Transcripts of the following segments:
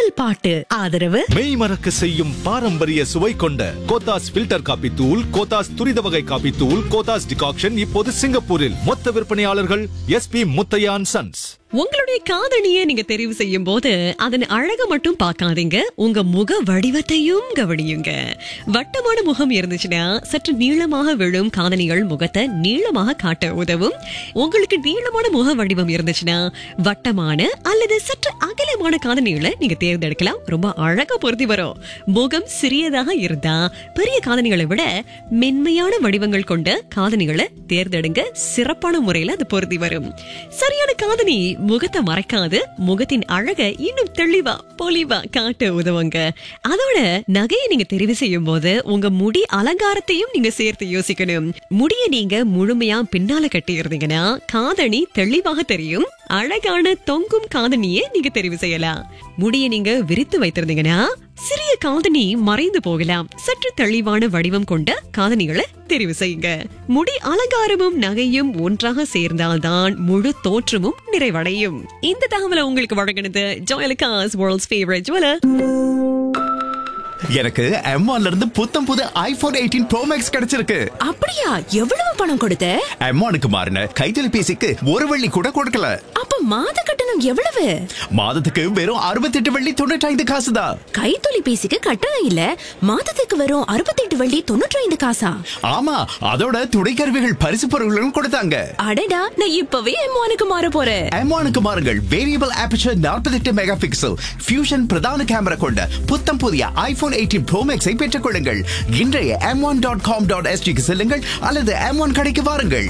குரல் பாட்டு ஆதரவு மெய் மறக்க செய்யும் பாரம்பரிய சுவை கொண்ட கோத்தாஸ் ஃபில்டர் காபி தூள் கோத்தாஸ் துரித வகை காபி தூள் கோத்தாஸ் டிகாக்ஷன் இப்போது சிங்கப்பூரில் மொத்த விற்பனையாளர்கள் எஸ்பி முத்தையான் சன்ஸ் உங்களுடைய காதணியை நீங்க தெரிவு செய்யும் போது அதன் அழக மட்டும் பார்க்காதீங்க உங்க முக வடிவத்தையும் கவனியுங்க வட்டமான முகம் இருந்துச்சுன்னா சற்று நீளமாக விழும் காதணிகள் முகத்தை நீளமாக காட்ட உதவும் உங்களுக்கு நீளமான முக வடிவம் இருந்துச்சுன்னா வட்டமான அல்லது சற்று அகலமான காதணிகளை நீங்க தேர்ந்தெடுக்கலாம் ரொம்ப அழகா பொருத்தி வரும் முகம் சிறியதாக இருந்தா பெரிய காதணிகளை விட மென்மையான வடிவங்கள் கொண்ட காதணிகளை தேர்ந்தெடுங்க சிறப்பான முறையில அது பொருத்தி வரும் சரியான காதணி முகத்தை மறைக்காது முகத்தின் அழகை இன்னும் தெளிவா பொலிவா காட்ட உதவுங்க அதோட நகையை நீங்க தெரிவு செய்யும் போது உங்க முடி அலங்காரத்தையும் நீங்க சேர்த்து யோசிக்கணும் முடிய நீங்க முழுமையா பின்னால கட்டி இருந்தீங்கன்னா காதணி தெளிவாக தெரியும் அழகான தொங்கும் காதணியை நீங்க தெரிவு செய்யலாம் முடிய நீங்க விரித்து வைத்திருந்தீங்கன்னா சிறிய காதணி மறைந்து போகலாம் சற்று தெளிவான வடிவம் கொண்ட காதணிகளை தெரிவு செய்யுங்க முடி அலங்காரமும் நகையும் ஒன்றாக சேர்ந்தால்தான் முழு தோற்றமும் நிறைவடையும் இந்த தகவலை உங்களுக்கு வழங்கினது ஜோயலுக்காஸ் வேர்ல்ட்ஸ் ஃபேவரட் ஜுவலர் எனக்கு M1 ல இருந்து புத்தம் புது ஐபோன் எயிட்டீன் ப்ரோ மேக்ஸ் கிடைச்சிருக்கு அப்படியா எவ்வளவு பணம் கொடுத்த M1க்கு மாறின கைத்தொலைபேசிக்கு ஒரு வெள்ளி கூட கொடுக்கல அப்ப மாத கட்டணம் எவ்வளவு மாதத்துக்கு வெறும் அறுபத்தெட்டு வெள்ளி தொண்ணூற்றி காசு தான் கைத்தொலைபேசிக்கு கட்டணம் இல்ல மாதத்துக்கு வரும் அறுபத்தெட்டு வள்ளி தொண்ணூற்றி ஐந்து காசா ஆமா அதோட துணைக்கருவிகள் பரிசு பொருட்களும் கொடுத்தாங்க அடடா நான் இப்பவே எம்மானுக்கு மாற போறேன் M1க்கு மாறுங்கள் variable aperture 48 megapixel fusion பிரதான கேமரா கொண்ட புத்தம் புதிய ஐபோன் எயிட்டீன் ப்ரோ மேக்ஸை பெற்றுக் கொள்ளுங்கள் இன்றைய M one dot com dot எஸ்டிக்கு செல்லுங்கள் அல்லது எம் ஒன் கடைக்கு வாருங்கள்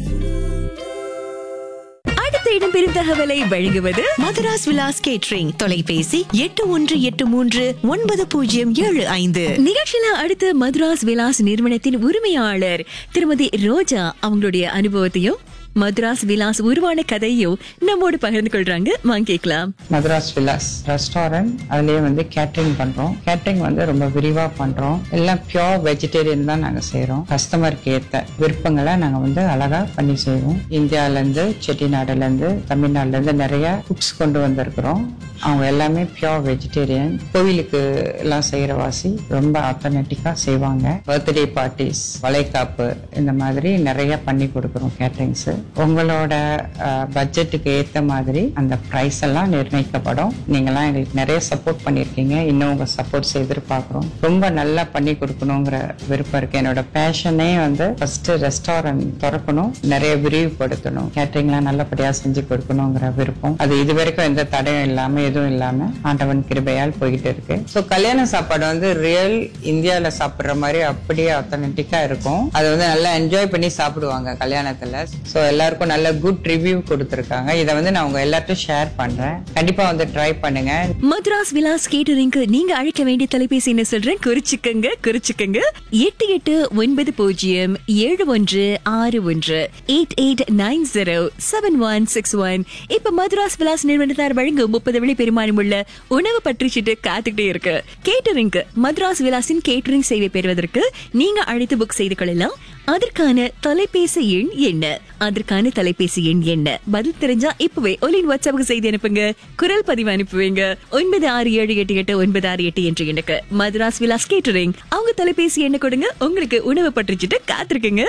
அடுத்த இடம்பெறும் தகவலை வழங்குவது மதுராஸ் விலாஸ் கேட்ரிங் தொலைபேசி எட்டு ஒன்று எட்டு மூன்று ஒன்பது பூஜ்ஜியம் ஏழு ஐந்து நிகழ்ச்சியில அடுத்து மதுராஸ் விலாஸ் நிறுவனத்தின் உரிமையாளர் திருமதி ரோஜா அவங்களுடைய அனுபவத்தையும் மதுராஸ் விலாஸ் உருவான கதையும் நம்மோடு பகிர்ந்து கொள்றாங்க வாங்க கேட்கலாம் மദ്രാസ് விலாஸ் ரெஸ்டாரண்ட் அதுலயே வந்து கேட்டரிங் பண்றோம் கேட்டரிங் வந்து ரொம்ப விரிவா பண்றோம் எல்லாம் பியோர் வெஜிடேரியன் தான் நாங்க செய்றோம் கஸ்டமருக்கு ஏத்த விருப்பங்களை நாங்க வந்து அழகா பண்ணி செய்வோம் இந்தியால இருந்து செட்டிநாடுல இருந்து தமிழ்நாடுல இருந்து நிறைய குக்ஸ் கொண்டு வந்திருக்கிறோம் அவங்க எல்லாமே பியோர் வெஜிடேரியன் கோவிலுக்கு எல்லாம் செய்யற வாசி ரொம்ப ஆத்தன்டிக்கா செய்வாங்க பர்த்டே பார்ட்டிஸ் வளைகாப்பு இந்த மாதிரி நிறைய பண்ணி கொடுக்குறோம் கேட்டரிங்ஸ் உங்களோட பட்ஜெட்டுக்கு ஏத்த மாதிரி அந்த ப்ரைஸ் எல்லாம் நிர்ணயிக்கப்படும் நீங்கெல்லாம் எங்களுக்கு நிறைய சப்போர்ட் பண்ணியிருக்கீங்க இன்னும் உங்க சப்போர்ட்ஸ் எதிர்பார்க்குறோம் ரொம்ப நல்லா பண்ணி கொடுக்கணுங்கிற விருப்பம் இருக்கு என்னோட பேஷனே வந்து ஃபர்ஸ்ட் ரெஸ்டாரண்ட் திறக்கணும் நிறைய விரிவுபடுத்தணும் கேட்டரிங்லாம் நல்லபடியா செஞ்சு கொடுக்கணுங்கிற விருப்பம் அது இது வரைக்கும் எந்த தடையும் இல்லாம எதுவும் இல்லாம ஆண்டவன் கிருபையால் போயிட்டு இருக்கு ஸோ கல்யாண சாப்பாடு வந்து ரியல் இந்தியால சாப்பிடுற மாதிரி அப்படியே ஆத்தன்டிக்கா இருக்கும் அது வந்து நல்லா என்ஜாய் பண்ணி சாப்பிடுவாங்க கல்யாணத்துல ஸோ எல்லாருக்கும் நல்ல குட் ரிவ்யூ கொடுத்துருக்காங்க இதை வந்து நான் உங்க எல்லார்ட்டும் ஷேர் பண்றேன் கண்டிப்பா வந்து ட்ரை பண்ணுங்க மதுராஸ் விலாஸ் கேட்டரிங்க்கு நீங்க அழைக்க வேண்டிய தொலைபேசி என்ன சொல்றேன் குறிச்சுக்கங்க குறிச்சுக்கங்க எட்டு எட்டு ஒன்பது பூஜ்ஜியம் ஏழு ஒன்று ஆறு ஒன்று eight eight nine zero seven one six one இப்ப மதுராஸ் விலாஸ் நிறுவனத்தார் வழங்கும் முப்பது வெள்ளி பெருமானம் உள்ள உணவு பற்றிச்சிட்டு காத்துக்கிட்டே இருக்கு கேட்டரிங்க்கு மதுராஸ் விலாசின் கேட்டரிங் சேவை பெறுவதற்கு நீங்க அழைத்து புக் செய்து கொள்ளலாம் அதற்கான தொலைபேசி எண் என்ன அதற்கான தொலைபேசி எண் என்ன பதில் தெரிஞ்சா இப்பவே ஒலின் வாட்ஸ்அப்புக்கு செய்தி அனுப்புங்க குரல் பதிவு அனுப்புவீங்க ஒன்பது ஆறு ஏழு எட்டு எட்டு ஒன்பது ஆறு எட்டு என்ற எண்ணுக்கு மதுராஸ் விலாஸ் கேட்டரிங் அவங்க தொலைபேசி எண்ணை கொடுங்க உங்களுக்கு உணவு பற்றிச்சிட்டு காத்திருக்குங்க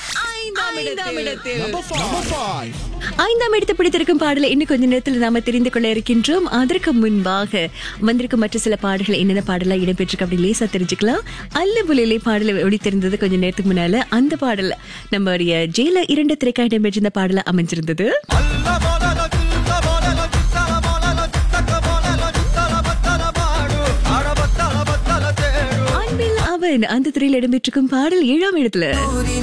ஐந்தாம் இடத்தில். ஐந்தாம் இடத்தை பிடித்திருக்கும் பாடலை இன்னும் கொஞ்ச நேரத்தில் நாம தெரிந்து கொள்ள இருக்கின்றோம் அதற்கு முன்பாக வந்திருக்கும் மற்ற சில பாடல்கள் என்னென்ன பாடலாம் இடம்பெற்றிருக்கு அப்படி லேசா தெரிஞ்சுக்கலாம் அல்ல புலிலே பாடலை ஒடித்திருந்தது கொஞ்ச நேரத்துக்கு முன்னால அந்த பாடல் நம்மளுடைய ஜெயில இரண்டு திரைக்காக இடம்பெற்றிருந்த பாடல அமைஞ்சிருந்தது அன்பில் அவன் அந்த திரையில் இடம்பெற்றிருக்கும் பாடல் ஏழாம் இடத்துல